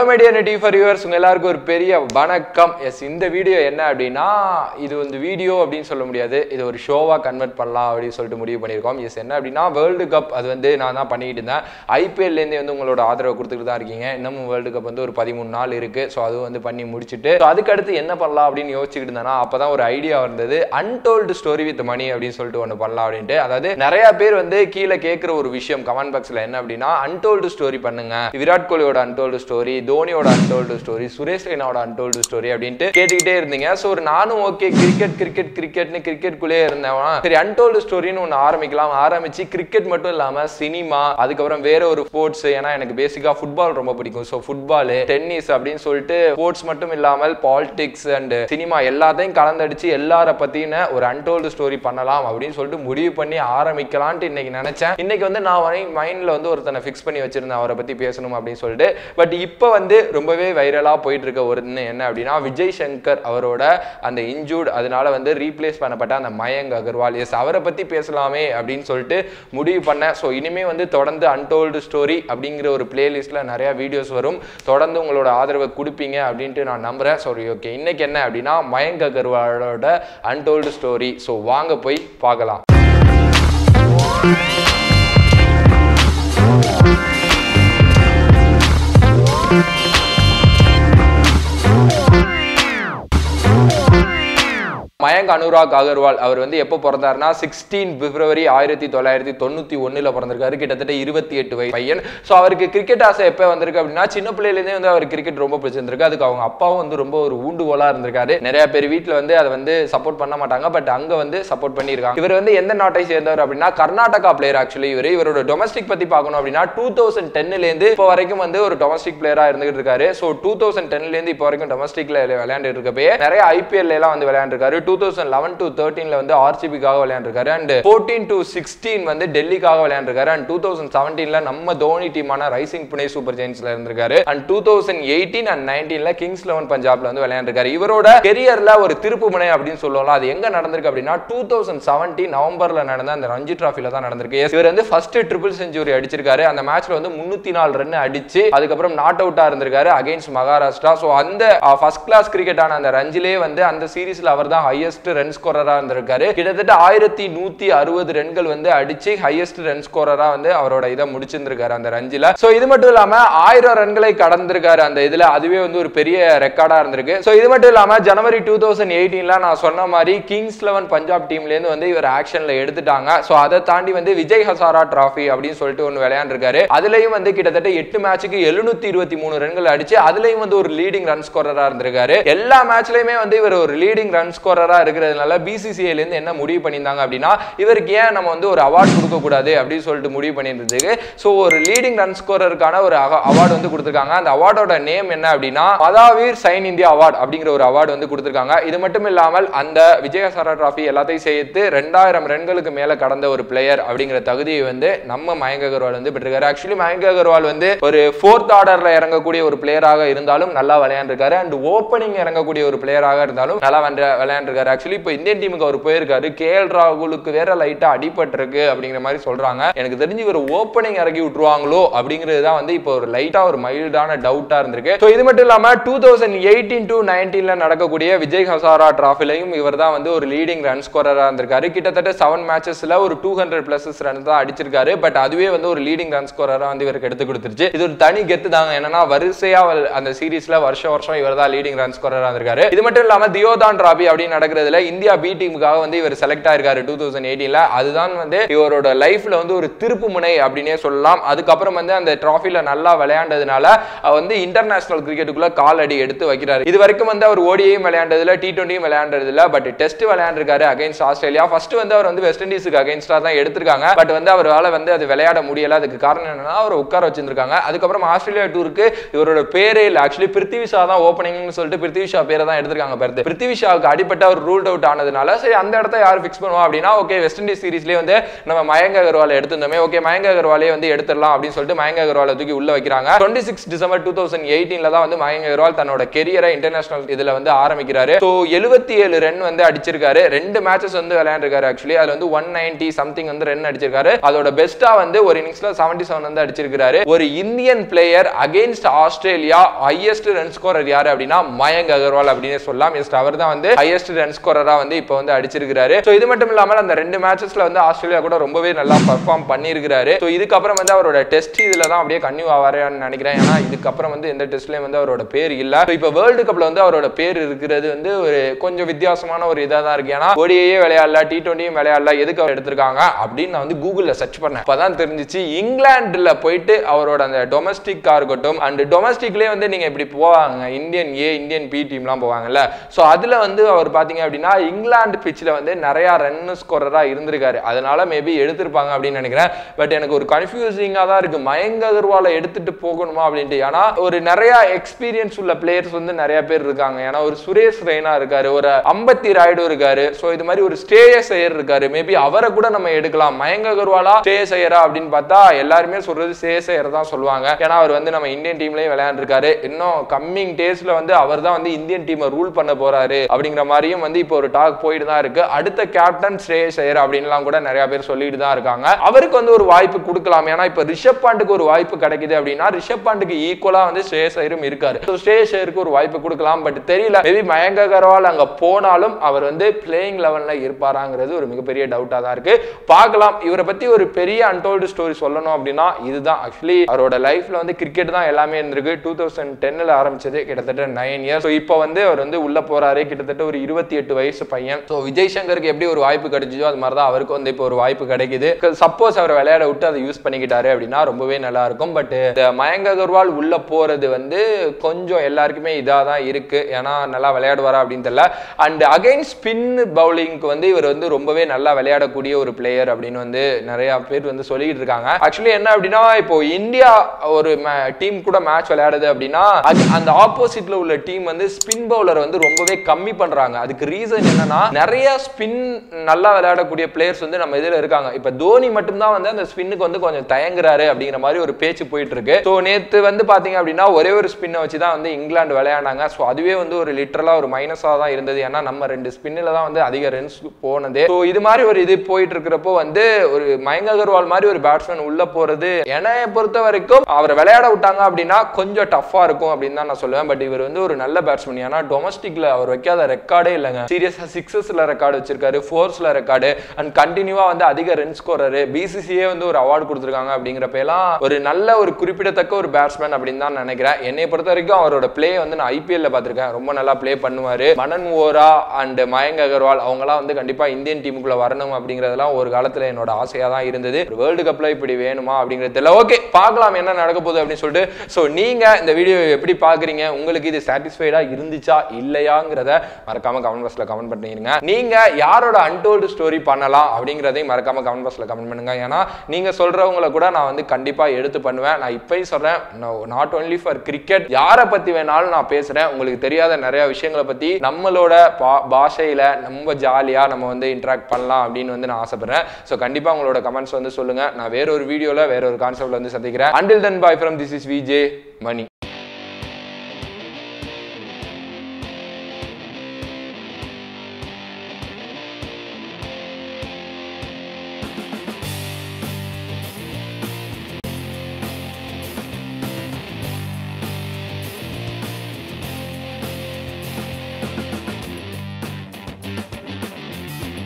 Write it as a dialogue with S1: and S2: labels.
S1: hello media நெட்டி ஃபார் யூவர்ஸ் உங்க எல்லாருக்கும் ஒரு பெரிய வணக்கம் எஸ் இந்த வீடியோ என்ன அப்படின்னா இது வந்து வீடியோ அப்படின்னு சொல்ல முடியாது இது ஒரு ஷோவா கன்வெர்ட் பண்ணலாம் அப்படின்னு சொல்லிட்டு முடிவு பண்ணியிருக்கோம் எஸ் என்ன அப்படின்னா வேர்ல்டு கப் அது வந்து நான் தான் பண்ணிக்கிட்டு இருந்தேன் ஐபிஎல்லேருந்தே வந்து உங்களோட ஆதரவை கொடுத்துட்டு தான் இருக்கீங்க இன்னமும் வேர்ல்டு கப் வந்து ஒரு பதிமூணு நாள் இருக்கு ஸோ அது வந்து பண்ணி முடிச்சுட்டு so அதுக்கு அடுத்து என்ன பண்ணலாம் அப்படின்னு யோசிச்சுக்கிட்டு இருந்தேன்னா அப்போ தான் ஒரு ஐடியா வந்தது அன்டோல்டு ஸ்டோரி வித் மணி அப்படின்னு சொல்லிட்டு ஒன்று பண்ணலாம் அப்படின்ட்டு அதாவது நிறைய பேர் வந்து கீழே கேட்குற ஒரு விஷயம் கமெண்ட் பாக்ஸில் என்ன அப்படின்னா அன்டோல்டு ஸ்டோரி பண்ணுங்க விராட் கோலியோட அன்டோல்டு ஸ்டோரி தோனியோட அன்டோல்டு ஸ்டோரி சுரேஷ் ரெய்னாவோட அன்டோல்டு ஸ்டோரி அப்படின்ட்டு கேட்டுக்கிட்டே இருந்தீங்க ஸோ ஒரு நானும் ஓகே கிரிக்கெட் கிரிக்கெட் கிரிக்கெட்னு கிரிக்கெட்குள்ளே இருந்தவன் சரி அன்டோல்டு ஸ்டோரின்னு ஒன்று ஆரம்பிக்கலாம் ஆரம்பிச்சு கிரிக்கெட் மட்டும் இல்லாமல் சினிமா அதுக்கப்புறம் வேற ஒரு ஸ்போர்ட்ஸ் ஏன்னா எனக்கு பேசிக்காக ஃபுட்பால் ரொம்ப பிடிக்கும் ஸோ ஃபுட்பால் டென்னிஸ் அப்படின்னு சொல்லிட்டு ஸ்போர்ட்ஸ் மட்டும் இல்லாமல் பாலிடிக்ஸ் அண்ட் சினிமா எல்லாத்தையும் கலந்தடிச்சு எல்லார பத்தின ஒரு அன்டோல்டு ஸ்டோரி பண்ணலாம் அப்படின்னு சொல்லிட்டு முடிவு பண்ணி ஆரம்பிக்கலான்ட்டு இன்னைக்கு நினைச்சேன் இன்னைக்கு வந்து நான் மைண்ட்ல வந்து ஒருத்தனை ஃபிக்ஸ் பண்ணி வச்சிருந்தேன் அவரை பத்தி பேசணும் அப்படின்னு சொல்லிட்டு பட் இப்போ வந்து ரொம்பவே வைரலா போயிட்டு இருக்க ஒரு என்ன அப்படின்னா விஜய் சங்கர் அவரோட அந்த இன்ஜூர்ட் அதனால வந்து ரீப்ளேஸ் பண்ணப்பட்ட அந்த மயங்க் அகர்வால் எஸ் அவரை பத்தி பேசலாமே அப்படின்னு சொல்லிட்டு முடிவு பண்ணேன் ஸோ இனிமே வந்து தொடர்ந்து அன்டோல்டு ஸ்டோரி அப்படிங்கிற ஒரு பிளேலிஸ்ட்ல நிறைய வீடியோஸ் வரும் தொடர்ந்து உங்களோட ஆதரவை கொடுப்பீங்க அப்படின்ட்டு நான் நம்புறேன் சாரி ஓகே இன்னைக்கு என்ன அப்படின்னா மயங்க் அகர்வாலோட அன்டோல்டு ஸ்டோரி ஸோ வாங்க போய் பார்க்கலாம் மயங்க் அனுராக் அகர்வால் அவர் வந்து எப்போ பிறந்தாருன்னா சிக்ஸ்டீன் பிப்ரவரி ஆயிரத்தி தொள்ளாயிரத்தி தொண்ணூற்றி ஒன்றில் பிறந்திருக்காரு கிட்டத்தட்ட இருபத்தி எட்டு வயசு பையன் ஸோ அவருக்கு கிரிக்கெட் ஆசை எப்போ வந்திருக்கு அப்படின்னா சின்ன பிள்ளையிலேருந்தே வந்து அவர் கிரிக்கெட் ரொம்ப பிடிச்சிருந்திருக்கு அதுக்கு அவங்க அப்பாவும் வந்து ரொம்ப ஒரு ஊண்டுகோலாக இருந்திருக்காரு நிறைய பேர் வீட்டில் வந்து அதை வந்து சப்போர்ட் பண்ண மாட்டாங்க பட் அங்கே வந்து சப்போர்ட் பண்ணியிருக்காங்க இவர் வந்து எந்த நாட்டை சேர்ந்தவர் அப்படின்னா கர்நாடகா பிளேயர் ஆக்சுவலி இவர் இவரோட டொமஸ்டிக் பற்றி பார்க்கணும் அப்படின்னா டூ தௌசண்ட் டென்னிலேருந்து இப்போ வரைக்கும் வந்து ஒரு டொமஸ்டிக் பிளேயராக இருந்துகிட்டு இருக்காரு ஸோ டூ தௌசண்ட் டென்லேருந்து இப்போ வரைக்கும் டொமஸ்டிக்ல விளையாண்டுட்டு இருக்கப்பே நிறைய ஐபிஎல் எல்லாம் வந்து விளையாண்டுருக்காரு டூ தௌசண்ட் லெவன் டு தேர்ட்டீன்ல வந்து ஆர்சிபிக்காக விளையாண்டுருக்காரு அண்ட் ஃபோர்டீன் டு சிக்ஸ்டீன் வந்து டெல்லிக்காக விளையாண்டுருக்காரு அண்ட் டூ தௌசண்ட் செவன்டீன்ல நம்ம தோனி டீமான ரைசிங் புனே சூப்பர் ஜெயின்ஸ்ல இருந்திருக்காரு and two thousand eighteen and நைன்டீன்ல கிங்ஸ் லெவன் பஞ்சாப்ல வந்து விளையாண்டுருக்காரு இவரோட கெரியர்ல ஒரு திருப்பு முனை அப்படின்னு சொல்லலாம் அது எங்க நடந்திருக்கு அப்படின்னா டூ தௌசண்ட் செவன்டீன் நவம்பர்ல நடந்த அந்த ரஞ்சி டிராஃபில தான் நடந்திருக்கு Yes, இவர் வந்து ஃபர்ஸ்ட் ட்ரிபிள் செஞ்சுரி அடிச்சிருக்காரு அந்த மேட்ச்ல வந்து முன்னூத்தி நாலு ரன் அடிச்சு அதுக்கப்புறம் நாட் அவுட்டா இருந்திருக்காரு அகைன்ஸ்ட் மகாராஷ்டிரா ஸோ அந்த ஃபர்ஸ்ட் கிளாஸ் கிரிக்கெட்டான அந்த ரஞ்சிலே வந்து அந்த சீரீஸ்ல அவர் தான் ஹையஸ்ட் ரன் ஸ்கோரரா இருந்திருக்காரு கிட்டத்தட்ட ஆயிரத்தி நூத்தி அறுபது ரன்கள் வந்து அடிச்சு ஹையஸ்ட் ரன் ஸ்கோரரா வந்து அவரோட இதை முடிச்சிருந்திருக்காரு அந்த ரஞ்சில சோ இது மட்டும் இல்லாம ஆயிரம் ரன்களை கடந்திருக்காரு அந்த இதுல அதுவே வந்து ஒரு பெரிய ரெக்கார்டா இருந்திருக்கு சோ இது மட்டும் இல்லாம ஜனவரி டூ தௌசண்ட் எயிட்டீன்ல நான் சொன்ன மாதிரி கிங்ஸ் லெவன் பஞ்சாப் டீம்ல இருந்து வந்து இவர் ஆக்ஷன்ல எடுத்துட்டாங்க சோ அதை தாண்டி வந்து விஜய் ஹசாரா டிராஃபி அப்படின்னு சொல்லிட்டு ஒன்று விளையாண்டுருக்காரு அதுலயும் வந்து கிட்டத்தட்ட எட்டு மேட்சுக்கு எழுநூத்தி இருபத்தி மூணு ரன்கள் அடிச்சு அதுலயும் வந்து ஒரு லீடிங் ரன் ஸ்கோரரா இருந்திருக்காரு எல்லா மேட்ச்லயுமே வந்து இவர் ஒரு லீடிங் ரன் ஸ்கோரரா இருக்கிறதுனால பிசிசிஐல இருந்து என்ன முடிவு பண்ணியிருந்தாங்க அப்படின்னா இவருக்கு ஏன் நம்ம வந்து ஒரு அவார்ட் கொடுக்க கூடாது அப்படின்னு சொல்லிட்டு முடிவு பண்ணியிருந்ததுக்கு ஸோ ஒரு லீடிங் ரன் ஸ்கோரருக்கான ஒரு அவார்டு வந்து கொடுத்துருக்காங்க அந்த அவார்டோட நேம் என்ன அப்படின்னா மதாவீர் சைன் இந்தியா அவார்டு அப்படிங்கிற ஒரு அவார்டு வந்து கொடுத்துருக்காங்க இது மட்டும் இல்லாமல் அந்த விஜயசாரா டிராஃபி எல்லாத்தையும் சேர்த்து ரெண்டாயிரம் ரன்களுக்கு மேல கடந்த ஒரு பிளேயர் அப்படிங்கிற தகுதியை வந்து நம்ம மயங்க அகர்வால் வந்து பெற்றிருக்காரு ஆக்சுவலி மயங்க அகர்வால் வந்து ஒரு ஃபோர்த் ஆர்டர்ல இறங்கக்கூடிய ஒரு பிளேயராக இருந்தாலும் நல்லா விளையாண்டுருக்காரு அண்ட் ஓப்பனிங் இறங்கக்கூடிய ஒரு பிளேயராக இருந்தாலும் நல்லா வந்து விளையாண்டுருக்காரு ஆக்சுவலி இப்போ இந்தியன் டீமுக்கு அவர் போயிருக்காரு கே எல் ராகுலுக்கு வேற லைட்டா அடிபட்டிருக்கு அப்படிங்கிற மாதிரி சொல்றாங்க எனக்கு தெரிஞ்சு இவர் ஓப்பனிங் இறக்கி விட்டுருவாங்களோ அப்படிங்கிறது தான் வந்து இப்போ ஒரு லைட்டா ஒரு மைல்டான டவுட்டா இருந்திருக்கு ஸோ இது மட்டும் இல்லாம டூ தௌசண்ட் எயிட்டீன் டு நைன்டீன்ல நடக்கக்கூடிய விஜய் ஹசாரா டிராஃபிலையும் இவர் தான் வந்து ஒரு லீடிங் ரன் ஸ்கோரரா இருந்திருக்காரு கிட்டத்தட்ட செவன் மேட்சஸ்ல ஒரு டூ ஹண்ட்ரட் பிளஸஸ் ரன் தான் அடிச்சிருக்காரு பட் அதுவே வந்து ஒரு லீடிங் ரன் ஸ்கோரரா வந்து இவருக்கு எடுத்து கொடுத்துருச்சு இது ஒரு தனி கெத்து தாங்க என்னன்னா வரிசையா வ- அந்த சீரீஸ்ல வருஷம் வருஷம் இவர் தான் லீடிங் ரன் ஸ்கோரரா இருந்திருக்காரு இது மட்டும் இல்லாம தியோதான் டிராபி அப்படின்னு நடக்கிறதுல இந்தியா பி டீமுக்காக வந்து இவர் செலக்ட் ஆயிருக்காரு டூ தௌசண்ட் எயிட்டீன்ல அதுதான் வந்து இவரோட லைஃப்ல வந்து ஒரு திருப்பு முனை அப்படின்னே சொல்லலாம் அதுக்கப்புறம் வந்து அந்த டிராஃபில நல்லா விளையாண்டதுனால அவர் வந்து இன்டர்நேஷனல் கிரிக்கெட்டுக்குள்ள கால் அடி எடுத்து வைக்கிறாரு இது வரைக்கும் வந்து அவர் ஓடியையும் விளையாண்டதுல டி டுவெண்ட்டியும் விளையாண்டதுல பட் டெஸ்ட் விளையாண்டிருக்காரு அகைன்ஸ்ட் ஆஸ்திரேலியா ஃபர்ஸ்ட் வந்து அவர் வந்து வெஸ்ட் இண்டீஸுக்கு அகைன்ஸ்டா தான் எடுத்திருக்காங்க பட் வந்து அவரால் வந்து அது விளையாட முடியல அதுக்கு காரணம் என்னன்னா அவர் உட்கார வச்சிருக்காங்க அதுக்கப்புறம் ஆஸ்திரேலியா டூருக்கு இவரோட பேரே இல்லை ஆக்சுவலி பிருத்திவி ஷா தான் ஓப்பனிங்னு சொல்லிட்டு பிருத்திவி ஷா பேரை தான் எடுத்திருக்காங்க பேருந்து பிருத்திவி ஷாவுக்கு அடிப்பட்ட அவர் ரூல்ட் அவுட் ஆனதுனால சரி அந்த இடத்த யார் ஃபிக்ஸ் பண்ணுவா அப்படின்னா ஓகே வெஸ்ட் இண்டீஸ் சீரிஸ்லேயே வந்து நம்ம மயங்க அகர்வாலை எடுத்திருந்தோமே ஓகே மயங்க அகர்வாலே வந்து எடுத்துடலாம் அப்படின்னு சொல்லிட்டு மயங்க அகர்வாலை தூக்கி உள்ள வைக்கிறாங்க twenty six December two thousand எயிட்டீன்ல தான் வந்து மயங்க அகர்வால் தன்னோட கெரியரை இன்டர்நேஷனல் இதுல வந்து ஆரம்பிக்கிறாரு ஸோ எழுபத்தி ஏழு ரன் வந்து அடிச்சிருக்காரு ரெண்டு மேட்சஸ் வந்து விளையாண்டுருக்காரு ஆக்சுவலி அதுல வந்து ஒன் நைன்டி சம்திங் வந்து ரன் அடிச்சிருக்காரு அதோட பெஸ்டா வந்து ஒரு இன்னிங்ஸ்ல செவன்டி செவன் வந்து அடிச்சிருக்காரு ஒரு Indian player against Australia highest run scorer யாரு அப்படின்னா மயங்க் அகர்வால் அப்படின்னு சொல்லலாம் எஸ்ட் அவர் தான் வந்து ஹையஸ்ட் ரன் ஸ்கோரரா வந்து இப்போ வந்து அடிச்சிருக்காரு ஸோ இது மட்டும் இல்லாமல் அந்த ரெண்டு மேட்சஸ்ல வந்து ஆஸ்திரேலியா கூட ரொம்பவே நல்லா பர்ஃபார்ம் பண்ணியிருக்காரு ஸோ இதுக்கப்புறம் வந்து அவரோட டெஸ்ட் இதுல தான் அப்படியே கன்னியூ ஆவாருன்னு நினைக்கிறேன் ஏன்னா இதுக்கப்புறம் வந்து எந்த டெஸ்ட்லயும் வந்து அவரோட பேர் இல்ல So இப்போ வேர்ல்டு கப்ல வந்து அவரோட பேர் இருக்கிறது வந்து ஒரு கொஞ்சம் வித்தியாசமான ஒரு இதாக தான் இருக்கு ஏன்னா ஓடியே விளையாடல டி டுவெண்ட்டியும் விளையாடல எதுக்கு அவர் எடுத்திருக்காங்க அப்படின்னு நான் வந்து கூகுளில் சர்ச் பண்ணேன் அப்பதான் தெரிஞ்சிச்சு இங்கிலாந்துல போயிட்டு அவரோட அந்த டொமஸ்டிக்கா இருக்கட்டும் அண்ட் டொமஸ்டிக்லேயே வந்து நீங்க இப்படி போவாங்க இந்தியன் ஏ இந்தியன் பி டீம்லாம் போவாங்கல்ல ஸோ அதுல வந்து அவர் பாத்தீங்க அப்படின்னா இங்கிலாந்து பிச்சில் வந்து நிறைய ரன் ஸ்கோரரா இருந்திருக்காரு அதனால மேபி எடுத்திருப்பாங்க அப்படின்னு நினைக்கிறேன் பட் எனக்கு ஒரு கன்ஃபியூசிங்காக தான் இருக்கு மயங்க அகர்வாலை எடுத்துட்டு போகணுமா அப்படின்ட்டு ஏன்னா ஒரு நிறைய எக்ஸ்பீரியன்ஸ் உள்ள பிளேயர்ஸ் வந்து நிறைய பேர் இருக்காங்க ஏன்னா ஒரு சுரேஷ் ரெய்னா இருக்காரு ஒரு அம்பத்தி ராய்டு இருக்காரு ஸோ இது மாதிரி ஒரு ஸ்டேயஸ் ஐயர் இருக்காரு மேபி அவரை கூட நம்ம எடுக்கலாம் மயங்க அகர்வாலா ஸ்டேயஸ் ஐயரா அப்படின்னு பார்த்தா எல்லாருமே சொல்றது ஸ்டேயஸ் ஐயர் தான் சொல்லுவாங்க ஏன்னா அவர் வந்து நம்ம இந்தியன் டீம்லயும் விளையாண்டுருக்காரு இன்னும் கம்மிங் டேஸ்ல வந்து அவர் தான் வந்து இந்தியன் டீமை ரூல் பண்ண போறாரு அப்படிங்கிற மாதிரியும் வந்து இப்போ ஒரு டாக் போயிட்டு தான் இருக்கு அடுத்த கேப்டன் ஸ்ரேயஸ் ஐயர் அப்படின்லாம் கூட நிறைய பேர் சொல்லிட்டு தான் இருக்காங்க அவருக்கு வந்து ஒரு வாய்ப்பு கொடுக்கலாம் ஏன்னா இப்போ ரிஷப் பாண்டுக்கு ஒரு வாய்ப்பு கிடைக்குது அப்படின்னா ரிஷப் பாண்டுக்கு ஈக்குவலா வந்து ஸ்ரேயஸ் ஐயரும் இருக்காரு ஸோ ஸ்ரேயஸ் ஐயருக்கு ஒரு வாய்ப்பு கொடுக்கலாம் பட் தெரியல மேபி மயங்க அகர்வால் அங்க போனாலும் அவர் வந்து பிளேயிங் லெவல்ல இருப்பாராங்கிறது ஒரு மிகப்பெரிய டவுட்டா தான் இருக்கு பார்க்கலாம் இவரை பத்தி ஒரு பெரிய அன்டோல்டு ஸ்டோரி சொல்லணும் அப்படின்னா இதுதான் ஆக்சுவலி அவரோட லைஃப்ல வந்து கிரிக்கெட் தான் எல்லாமே இருந்திருக்கு டூ தௌசண்ட் டென்னில் ஆரம்பிச்சது கிட்டத்தட்ட நைன் இயர்ஸ் ஸோ இப்போ வந்து அவர் வந்து உள்ள போறாரு கிட்டத்தட்ட ஒரு இருபத்தி எட்டு வயசு பையன் ஸோ விஜய் சங்கருக்கு எப்படி ஒரு வாய்ப்பு கிடைச்சதோ அது மாதிரி தான் அவருக்கு வந்து இப்போ ஒரு வாய்ப்பு கிடைக்குது சப்போஸ் அவர் விளையாட விட்டு அதை யூஸ் பண்ணிக்கிட்டாரு அப்படின்னா ரொம்பவே நல்லா இருக்கும் பட் இந்த மயங்க அகர்வால் உள்ள போறது வந்து கொஞ்சம் எல்லாருக்குமே இதாக தான் இருக்கு ஏன்னா நல்லா விளையாடுவாரா அப்படின்னு தெரியல அண்ட் அகைன் ஸ்பின் பவுலிங்க்கு வந்து இவர் வந்து ரொம்பவே நல்லா விளையாடக்கூடிய ஒரு பிளேயர் அப்படின்னு வந்து நிறைய பேர் வந்து சொல்லிட்டு இருக்காங்க ஆக்சுவலி என்ன அப்படின்னா இப்போ இந்தியா ஒரு டீம் கூட மேட்ச் விளையாடுது அப்படின்னா அது அந்த ஆப்போசிட்ல உள்ள டீம் வந்து ஸ்பின் பவுலர் வந்து ரொம்பவே கம்மி பண்றாங்க அதுக்கு ரீசன் என்னன்னா நிறைய ஸ்பின் நல்லா விளையாடக்கூடிய பிளேயர்ஸ் வந்து நம்ம இதுல இருக்காங்க இப்ப தோனி மட்டும்தான் வந்து அந்த ஸ்பின்னுக்கு வந்து கொஞ்சம் தயங்குறாரு அப்படிங்கிற மாதிரி ஒரு பேச்சு போயிட்டு இருக்கு ஸோ நேத்து வந்து பாத்தீங்க அப்படின்னா ஒரே ஒரு ஸ்பின்னை வச்சு தான் வந்து இங்கிலாந்து விளையாண்டாங்க ஸோ அதுவே வந்து ஒரு லிட்டரலா ஒரு மைனஸாக தான் இருந்தது ஏன்னா நம்ம ரெண்டு ஸ்பின்னில் தான் வந்து அதிக ரன்ஸ் போனது ஸோ இது மாதிரி ஒரு இது போயிட்டு இருக்கிறப்போ வந்து ஒரு மயங்க அகர்வால் மாதிரி ஒரு பேட்ஸ்மேன் உள்ள போறது என்னைய பொறுத்த வரைக்கும் அவரை விளையாட விட்டாங்க அப்படின்னா கொஞ்சம் டஃப்பா இருக்கும் அப்படின்னு தான் நான் சொல்லுவேன் பட் இவர் வந்து ஒரு நல்ல பேட்ஸ்மேன் ஏன்னா டொமஸ்டிக்ல அவர் வைக்காத ரெக்கார்டே இல்லைங்க சீரியஸா சிக்ஸஸ்ல ரெக்கார்டு வச்சிருக்காரு ஃபோர்ஸ்ல ரெக்கார்டு அண்ட் கண்டினியூவா வந்து அதிக ரன் ஸ்கோரரு பிசிசியே வந்து ஒரு அவார்டு கொடுத்துருக்காங்க அப்படிங்கிறப்ப எல்லாம் ஒரு நல்ல ஒரு குறிப்பிடத்தக்க ஒரு பேட்ஸ்மேன் அப்படின்னு தான் நினைக்கிறேன் என்னை பொறுத்த வரைக்கும் அவரோட பிளே வந்து நான் ஐபிஎல்ல பார்த்திருக்கேன் ரொம்ப நல்லா ப்ளே பண்ணுவாரு மனன் ஓரா அண்ட் மயங்க் அகர்வால் அவங்கலாம் வந்து கண்டிப்பா இந்தியன் டீமுக்குள்ள வரணும் அப்படிங்கிறதெல்லாம் ஒரு காலத்துல என்னோட ஆசையா தான் இருந்தது வேர்ல்டு கப்ல இப்படி வேணுமா அப்படிங்கிறது தெரியல ஓகே பார்க்கலாம் என்ன நடக்க போகுது அப்படின்னு சொல்லிட்டு ஸோ நீங்க இந்த வீடியோ எப்படி பாக்குறீங்க உங்களுக்கு இது சாட்டிஸ்ஃபைடா இருந்துச்சா இல்லையாங்கிறத மறக்காம கமெண்ட் பாக்ஸ்ல கமெண்ட் பண்ணிருங்க நீங்க யாரோட அன்டோல்டு ஸ்டோரி பண்ணலாம் அப்படிங்கிறதையும் மறக்காம கமெண்ட் பாக்ஸ்ல கமெண்ட் பண்ணுங்க ஏன்னா நீங்க சொல்றவங்கள கூட நான் வந்து கண்டிப்பா எடுத்து பண்ணுவேன் நான் இப்பயும் சொல்றேன் நாட் ஒன்லி ஃபார் கிரிக்கெட் யாரை பத்தி வேணாலும் நான் பேசுறேன் உங்களுக்கு தெரியாத நிறைய விஷயங்களை பத்தி நம்மளோட பா- பாஷையில ரொம்ப ஜாலியா நம்ம வந்து இன்ட்ராக்ட் பண்ணலாம் அப்படின்னு வந்து நான் ஆசைப்படுறேன் ஸோ கண்டிப்பா உங்களோட கமெண்ட்ஸ் வந்து சொல்லுங்க நான் வேற ஒரு வீடியோல வேற ஒரு கான்செப்ட்ல வந்து சந்திக்கிறேன் until then bye from this is VJ money